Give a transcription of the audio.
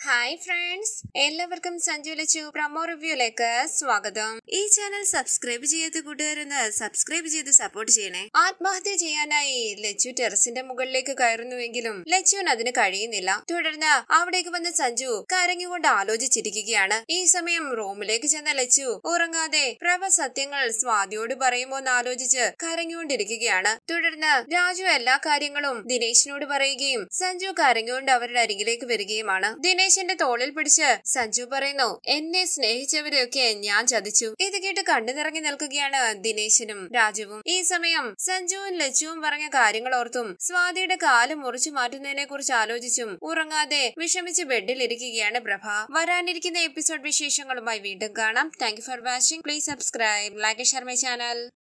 hi friends എല്ലാവർക്കും Sanju Lachu promo റിവ്യൂലേക്ക് സ്വാഗതം ഈ ചാനൽ സബ്സ്ക്രൈബ് ചെയ്യാത്ത കൂട്ടുകാരെന്ന് സബ്സ്ക്രൈബ് ചെയ്ത് സപ്പോർട്ട് ചെയ്യണേ ആത്മഹത്യ ചെയ്യാനായി ലച്ചു ടെറസിന്റെ മുകളിലേക്ക് കയറുന്നുവെങ്കിലും ലച്ചുവിന് അതിന് കഴിയുന്നില്ല തുടർന്ന് അവിടേക്ക് വന്ന സഞ്ജു കരഞ്ഞുകൊണ്ട് ആലോചിച്ചിരിക്കുകയാണ് ഈ സമയം റൂമിലേക്ക് ചെന്ന ലച്ചു ഉറങ്ങാതെ പ്രഭ സത്യങ്ങൾ സ്വാതിയോട് പറയുമോ എന്ന് ആലോചിച്ച് കരഞ്ഞുകൊണ്ടിരിക്കുകയാണ് തുടർന്ന് രാജു എല്ലാ കാര്യങ്ങളും ദിനേശിനോട് പറയുകയും സഞ്ജു കരഞ്ഞുകൊണ്ട് അവരുടെ അരികിലേക്ക് വരികയുമാണ് ദിനേശിന്റെ തോളിൽ പിടിച്ച് സഞ്ജു പറയുന്നു എന്നെ സ്നേഹിച്ചവരെയൊക്കെ ഞാൻ ചതിച്ചു ഇത് കേട്ട് കണ്ടു നിറങ്ങി നിൽക്കുകയാണ് ദിനേശിനും രാജുവും ഈ സമയം സഞ്ജുവും ലച്ചുവും പറഞ്ഞ കാര്യങ്ങൾ ഓർത്തും സ്വാതിയുടെ കാല് മുറിച്ചു മാറ്റുന്നതിനെ കുറിച്ച് ആലോചിച്ചും ഉറങ്ങാതെ വിഷമിച്ച് ബെഡിലിരിക്കുകയാണ് പ്രഭ വരാനിരിക്കുന്ന എപ്പിസോഡ് വിശേഷങ്ങളുമായി വീണ്ടും കാണാം thank for watching please subscribe like share my channel